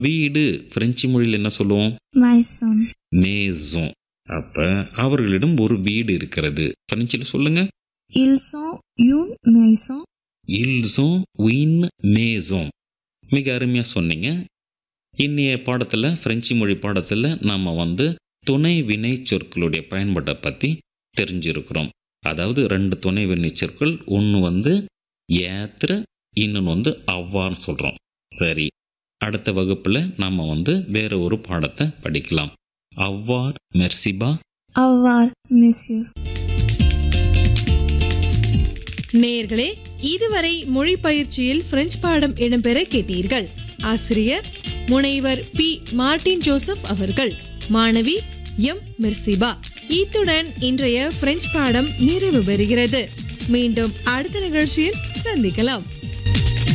வீடு பிரெஞ்சு மொழியில் என்ன சொல்லுவோம் maison, மேசோம் அப்ப அவர்களிடம் ஒரு வீடு இருக்கிறது பிரெஞ்சில் சொல்லுங்க ils ont une maison, இல்ஸும் உயின் மேசோம் மிக அருமையாக சொன்னீங்க இன்னைய பாடத்தில் பிரெஞ்சு மொழி பாடத்தில் நம்ம வந்து துணை வினை சொற்களுடைய பயன்பாட்டை பற்றி தெரிஞ்சிருக்கிறோம் அதாவது ரெண்டு துணை வினை சொற்கள் ஒன்று வந்து ஏத்ரு இன்னொன்று வந்து அவ்வான்னு சொல்கிறோம் சரி அடுத்த வகுப்பில் நம்ம வந்து வேற ஒரு பாடத்தை படிக்கலாம் அவ்வார் மெர்சிபா avoir, monsieur. நேயர்களே இதுவரை மொழி பயிற்சியில் பிரெஞ்சு பாடம் இடம்பெற கேட்டீர்கள் ஆசிரியர் முனைவர் பி மார்டின் ஜோசப் அவர்கள் மாணவி எம் மிர்சிபா இத்துடன் இன்றைய பிரெஞ்சு பாடம் நிறைவு பெறுகிறது மீண்டும் அடுத்த நிகழ்ச்சியில் சந்திக்கலாம்